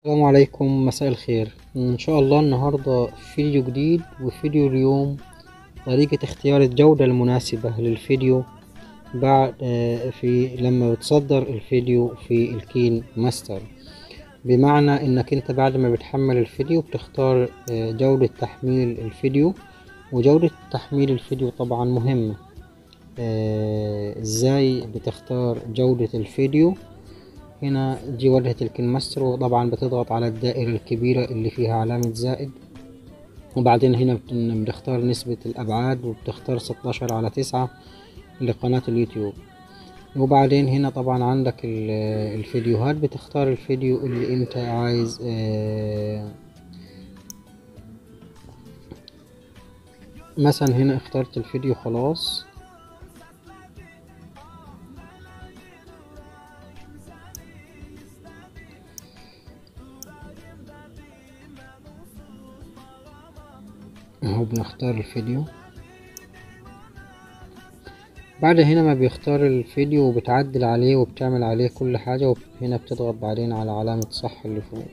السلام عليكم مساء الخير ان شاء الله النهاردة فيديو جديد وفيديو اليوم طريقة اختيار الجودة المناسبة للفيديو بعد آه، في لما بتصدر الفيديو في الكين ماستر بمعنى انك انت بعد ما بتحمل الفيديو بتختار آه، جودة تحميل الفيديو وجودة تحميل الفيديو طبعا مهمة آه، ازاي بتختار جودة الفيديو هنا دي واجهة الكينماستر وطبعا بتضغط على الدائرة الكبيرة اللي فيها علامة زائد وبعدين هنا بت- بتختار نسبة الأبعاد وبتختار ستاشر على تسعة لقناة اليوتيوب وبعدين هنا طبعا عندك ال- الفيديوهات بتختار الفيديو اللي انت عايز آه، مثلا هنا اخترت الفيديو خلاص اهو بنختار الفيديو بعد هنا ما بيختار الفيديو وبتعدل عليه وبتعمل عليه كل حاجة وهنا بتضغط بعدين على علامة صح اللي فوق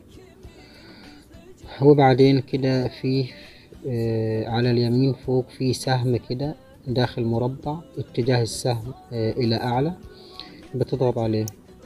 وبعدين كده في آه على اليمين فوق في سهم كده داخل مربع اتجاه السهم آه إلى أعلى بتضغط عليه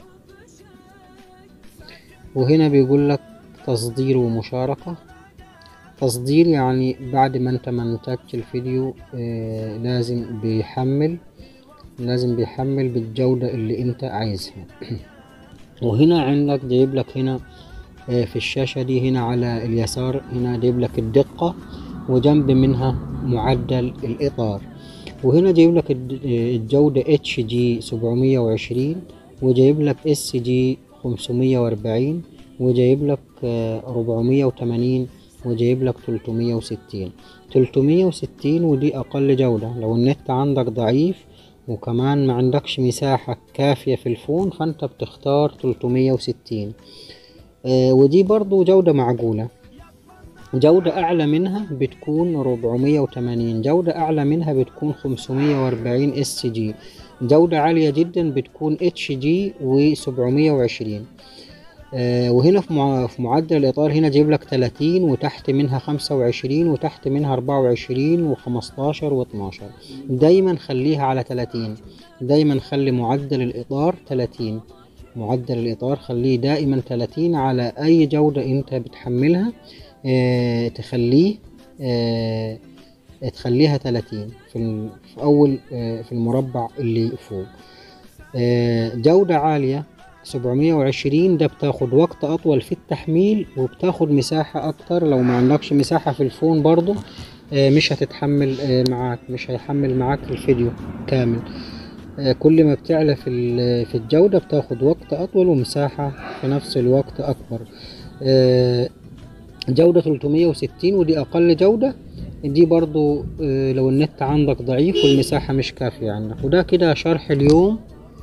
وهنا بيقول لك تصدير ومشاركة تصدير يعني بعد ما انت منتجت الفيديو آه لازم بيحمل لازم بيحمل بالجودة اللي انت عايزها وهنا عندك جايب لك هنا آه في الشاشة دي هنا على اليسار هنا جايب لك الدقة وجنب منها معدل الإطار وهنا جايب لك الد- آه، الجودة اتش جي سبعمية وعشرين وجايب لك اس جي خمسمية وأربعين وجايب لك ربعمية وتمانين وجايب لك تلتمية وستين تلتمية وستين ودي أقل جودة لو النت عندك ضعيف وكمان ما عندكش مساحة كافية في الفون فانت بتختار تلتمية وستين ودي برضو جودة معقولة جودة أعلى منها بتكون 480 جودة أعلى منها بتكون 540 اس جي جودة عالية جدا بتكون اتش جي و720 وهنا في مع- في معدل الإطار هنا جايب لك 30 وتحت منها 25 وتحت منها 24 و15 و12 دايما خليها على 30 دايما خلي معدل الإطار 30 معدل الإطار خليه دائما 30 على أي جودة أنت بتحملها آه، تخليه آه، تخليها 30 في ال- في أول آه، في المربع اللي فوق آه، جودة عالية 720 ده بتاخد وقت أطول في التحميل وبتاخد مساحة أكتر لو ما عندكش مساحة في الفون برضو آه، مش هتتحمل آه، معاك مش هيحمل معاك الفيديو كامل آه، كل ما بتعلى في ال- في الجودة بتاخد وقت أطول ومساحة في نفس الوقت أكبر آه، جودة 360 ودي أقل جودة دي برضو آه، لو النت عندك ضعيف والمساحة مش كافية عندك وده كده شرح اليوم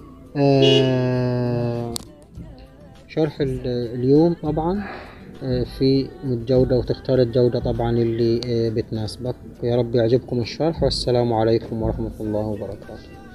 آه، شرح ال- اليوم طبعا آه، في الجودة وتختار الجودة طبعا اللي آه، بتناسبك يا رب يعجبكم الشرح والسلام عليكم ورحمة الله وبركاته